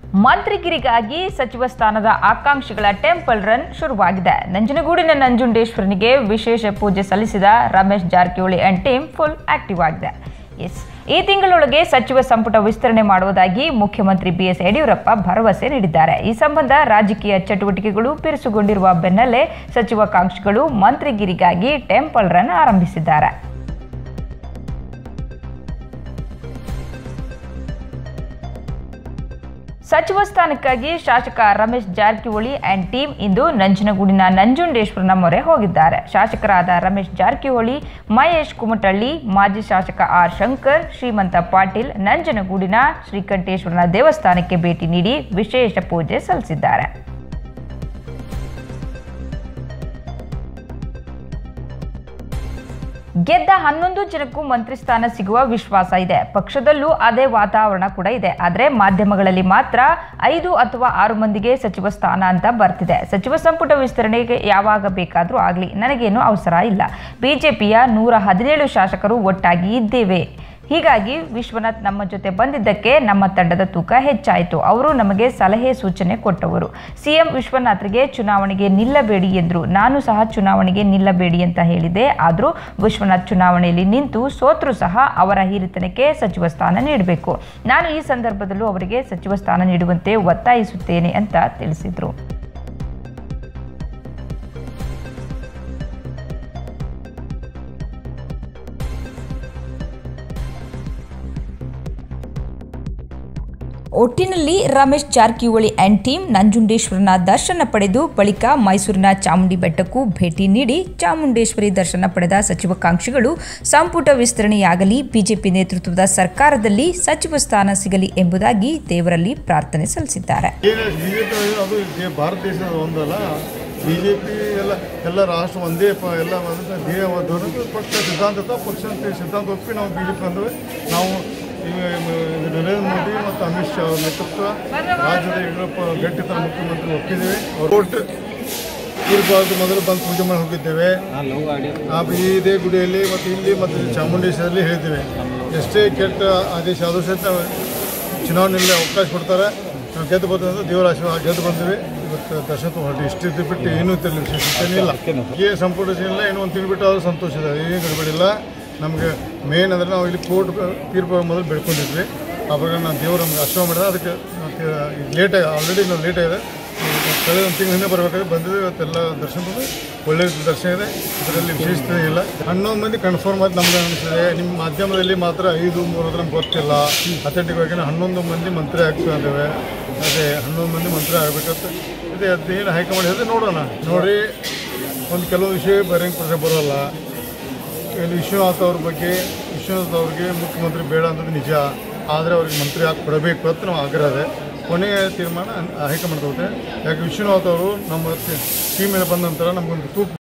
ಮಂತ್ರಿಗಿರಿಗಾಗಿ ಸಚಿವ ಸ್ಥಾನದ ಆಕಾಂಕ್ಷಿಗಳ temple run ಶುರುವಾಗಿದೆ ನಂಜನಗೂಡಿನ ನಂಜುಂಡೇಶ್ವರನಿಗೆ ವಿಶೇಷ ಪೂಜೆ ಸಲ್ಲಿಸಿದ Ramesh Jarkiholi and team full active ಆಗಿದೆ ಎಸ್ ಈ ತಿಂಗಳೊಳಗೆ ಸಚಿವ ಸಂಪುಟ ವಿಸ್ತರಣೆ ಮಾಡುವುದಾಗಿ ಮುಖ್ಯಮಂತ್ರಿ ಬಿಎಸ್ ಯಡಿಯೂರಪ್ಪ ಭರವಸೆ ನೀಡಿದ್ದಾರೆ ಈ ಸಂಬಂಧ ರಾಜಕೀಯ ಚಟುವಟಿಕೆಗಳು ಬಿರುಸುಗೊಂಡಿರುವ ಬೆನ್ನಲ್ಲೇ ಸಚಿವಾಕಾಂಕ್ಷಿಗಳು ಮಂತ್ರಿಗಿರಿಗಾಗಿ ಟೆಂಪಲ್ ರನ್ ಆರಂಭಿಸಿದ್ದಾರೆ ಸಚಿವ ಸ್ಥಾನಕ್ಕಾಗಿ ಶಾಸಕ ರಮೇಶ್ ಜಾರಕಿಹೊಳಿ ಅಂಡ್ ಟೀಮ್ ಇಂದು ನಂಜನಗೂಡಿನ ನಂಜುಂಡೇಶ್ವರನ ಮೊರೆ ಹೋಗಿದ್ದಾರೆ ಶಾಸಕರಾದ ರಮೇಶ್ ಜಾರಕಿಹೊಳಿ ಮಹೇಶ್ ಕುಮಟಳ್ಳಿ ಮಾಜಿ ಶಾಸಕ ಆರ್ ಶಂಕರ್ ಶ್ರೀಮಂತ ಪಾಟೀಲ್ ನಂಜನಗೂಡಿನ ಶ್ರೀಕಂಠೇಶ್ವರನ ದೇವಸ್ಥಾನಕ್ಕೆ ಭೇಟಿ ನೀಡಿ ವಿಶೇಷ ಪೂಜೆ ಸಲ್ಲಿಸಿದ್ದಾರೆ ಗೆದ್ದ ಹನ್ನೊಂದು ಜನಕ್ಕೂ ಮಂತ್ರಿ ಸ್ಥಾನ ಸಿಗುವ ವಿಶ್ವಾಸ ಇದೆ ಪಕ್ಷದಲ್ಲೂ ಅದೇ ವಾತಾವರಣ ಕೂಡ ಇದೆ ಆದರೆ ಮಾಧ್ಯಮಗಳಲ್ಲಿ ಮಾತ್ರ ಐದು ಅಥವಾ ಆರು ಮಂದಿಗೆ ಸಚಿವ ಸ್ಥಾನ ಅಂತ ಬರ್ತಿದೆ ಸಚಿವ ಸಂಪುಟ ವಿಸ್ತರಣೆಗೆ ಯಾವಾಗ ಬೇಕಾದರೂ ಆಗಲಿ ನನಗೇನು ಅವಸರ ಇಲ್ಲ ಬಿಜೆಪಿಯ ನೂರ ಹದಿನೇಳು ಶಾಸಕರು ಒಟ್ಟಾಗಿ ಇದ್ದೇವೆ ಹೀಗಾಗಿ ವಿಶ್ವನಾಥ್ ನಮ್ಮ ಜೊತೆ ಬಂದಿದ್ದಕ್ಕೆ ನಮ್ಮ ತಂಡದ ತೂಕ ಹೆಚ್ಚಾಯಿತು ಅವರು ನಮಗೆ ಸಲಹೆ ಸೂಚನೆ ಕೊಟ್ಟವರು ಸಿಎಂ ವಿಶ್ವನಾಥ್ರಿಗೆ ಚುನಾವಣೆಗೆ ನಿಲ್ಲಬೇಡಿ ಎಂದರು ನಾನು ಸಹ ಚುನಾವಣೆಗೆ ನಿಲ್ಲಬೇಡಿ ಅಂತ ಹೇಳಿದೆ ಆದರೂ ವಿಶ್ವನಾಥ್ ಚುನಾವಣೆಯಲ್ಲಿ ನಿಂತು ಸೋತರೂ ಸಹ ಅವರ ಹಿರಿತನಕ್ಕೆ ಸಚಿವ ಸ್ಥಾನ ನೀಡಬೇಕು ನಾನು ಈ ಸಂದರ್ಭದಲ್ಲೂ ಅವರಿಗೆ ಸಚಿವ ಸ್ಥಾನ ನೀಡುವಂತೆ ಒತ್ತಾಯಿಸುತ್ತೇನೆ ಅಂತ ತಿಳಿಸಿದರು ಒಟ್ಟಿನಲ್ಲಿ ರಮೇಶ್ ಜಾರಕಿಹೊಳಿ ಅಂಡ್ ಟೀಮ್ ನಂಜುಂಡೇಶ್ವರನ ದರ್ಶನ ಪಡೆದು ಬಳಿಕ ಮೈಸೂರಿನ ಚಾಮುಂಡಿ ಬೆಟ್ಟಕ್ಕೂ ಭೇಟಿ ನೀಡಿ ಚಾಮುಂಡೇಶ್ವರಿ ದರ್ಶನ ಪಡೆದ ಸಚಿವಾಕಾಂಕ್ಷಿಗಳು ಸಂಪುಟ ವಿಸ್ತರಣೆಯಾಗಲಿ ಬಿಜೆಪಿ ನೇತೃತ್ವದ ಸರ್ಕಾರದಲ್ಲಿ ಸಚಿವ ಸ್ಥಾನ ಸಿಗಲಿ ಎಂಬುದಾಗಿ ದೇವರಲ್ಲಿ ಪ್ರಾರ್ಥನೆ ಸಲ್ಲಿಸಿದ್ದಾರೆ ಏನು ಬಿ ಜೆ ಪಿ ಅದು ಈ ಭಾರತ ದೇಶದ ಒಂದಲ್ಲ ಬಿ ಜೆ ಪಿ ಎಲ್ಲ ಎಲ್ಲ ರಾಷ್ಟ್ರ ಒಂದೇ ಪ ಎಲ್ಲ ಒಂದು ಧ್ಯೇಯ ಧೋರಣೆ ಪಕ್ಷ ಸಿದ್ಧಾಂತ ಅಥವಾ ಪಕ್ಷ ಅಂತ ಸಿದ್ಧಾಂತ ಒಪ್ಪಿ ನಾವು ಬಿ ಜೆ ಪಿ ಅಂದರೆ ನಾವು ಈ ಮ- ನರೇಂದ್ರ ಮೋದಿ ಮತ್ತು ಅಮಿತ್ ಶಾ ಅವರ ನೇತೃತ್ವ ರಾಜ್ಯದ ಯಡಿಯೂರಪ್ಪ ಗಟ್ಟಿತರ ಮುಖ್ಯಮಂತ್ರಿ ಒಪ್ಪಿದ್ದೇವೆ ಕೋರ್ಟ್ ತೀರ್ಪಾದ ಮೊದಲು ಬಂದು ಪೂಜೆ ಮಾಡಿ ಹೋಗಿದ್ದೇವೆ ಆ ಇದೇ ಗುಡಿಯಲ್ಲಿ ಮತ್ತು ಇಲ್ಲಿ ಮತ್ತು ಚಾಮುಂಡೇಶ್ವರಲ್ಲಿ ಹೇಳಿದ್ದೇವೆ ಎಷ್ಟೇ ಕೆಟ್ಟ ಆದೇಶ ಆದರೂ ಸಹಿತ ಚುನಾವಣೆಯಲ್ಲಿ ಅವಕಾಶ ಕೊಡ್ತಾರೆ ನಾವು ಗೆದ್ದು ಬಂದ್ರೆ ದೇವರ ಆಶೀರ್ವಾದ ಗೆದ್ದು ಬಂದಿವಿ ಇವತ್ತು ದರ್ಶನ ಹೊರಟು ಇಷ್ಟಿದ್ದು ಬಿಟ್ಟು ಏನೂ ತಿರಲಿ ವಿಶೇಷತೆ ಇಲ್ಲ ಈ ಸಂಪೂರ್ಣ ಇಲ್ಲ ಏನೋ ಒಂದು ತಿಂಗಳು ಬಿಟ್ಟು ಆದರೂ ಸಂತೋಷ ಇದೆ ಏನು ಗಡಿಬಿಡಿಲ್ಲ ನಮಗೆ ಮೇನ್ ಅಂದರೆ ನಾವು ಇಲ್ಲಿ ಕೋರ್ಟ್ ತೀರ್ಪು ಮೊದಲು ಬೆಳ್ಕೊಂಡಿದ್ವಿ ಆ ಪ್ರಕಾರ ನಾವು ದೇವರು ನಮ್ಗೆ ಆಶೀರ್ವಾದ ಮಾಡಿದ್ರೆ ಅದಕ್ಕೆ ಲೇಟಾಗಿ ಆಲ್ರೆಡಿ ನಾವು ಲೇಟ್ ಆಗಿದೆ ಕಳೆದ ಒಂದು ತಿಂಗಳ ಹಿಂದೆ ಬರಬೇಕಾದ್ರೆ ಬಂದಿದೆ ಇವತ್ತೆಲ್ಲ ದರ್ಶನ ಬಂದು ಒಳ್ಳೆ ದರ್ಶನ ಇದೆ ಇದರಲ್ಲಿ ವಿಶೇಷತೆ ಇಲ್ಲ ಹನ್ನೊಂದು ಮಂದಿ ಕನ್ಫರ್ಮ್ ಆಗಿ ನಮ್ಗೆ ಅನಿಸಿದೆ ನಿಮ್ಮ ಮಾಧ್ಯಮದಲ್ಲಿ ಮಾತ್ರ ಐದು ಮೂರು ಅಂದ್ರೆ ನಮ್ಗೆ ಗೊತ್ತಿಲ್ಲ ಅಥೆಂಟಿಕ್ ಆಗಿ ಹನ್ನೊಂದು ಮಂದಿ ಮಂತ್ರಿ ಆಗ್ತಾ ಇದ್ದೇವೆ ಅದೇ ಹನ್ನೊಂದು ಮಂದಿ ಮಂತ್ರಿ ಆಗಬೇಕಂತ ಇದೆ ಅದೇನು ಹೈಕಮಾಂಡ್ ಹೇಳಿದ್ರೆ ನೋಡೋಣ ನೋಡಿ ಒಂದು ಕೆಲವು ವಿಷಯ ಬರೋಂಗೆ ಪ್ರಶ್ನೆ ಬರೋಲ್ಲ ಇಲ್ಲಿ ವಿಶ್ವನಾಥ್ ಅವ್ರ ಬಗ್ಗೆ ವಿಶ್ವನಾಥ್ ಅವ್ರಿಗೆ ಮುಖ್ಯಮಂತ್ರಿ ಬೇಡ ಅನ್ನೋದು ನಿಜ ಆದರೆ ಅವ್ರಿಗೆ ಮಂತ್ರಿ ಹಾಕಿ ಕೊಡಬೇಕು ಅಂತ ನಾವು ಆಗ್ರಹ ಇದೆ ಕೊನೆಯ ತೀರ್ಮಾನ ಹೈಕಮಾಂಡ್ ತಗೋತೆ ಯಾಕೆ ವಿಶ್ವನಾಥ್ ಅವರು ನಮ್ಮ ಟೀಮ್ ಮೇಲೆ ಬಂದ ನಂತರ ನಮಗೊಂದು ತೂಕು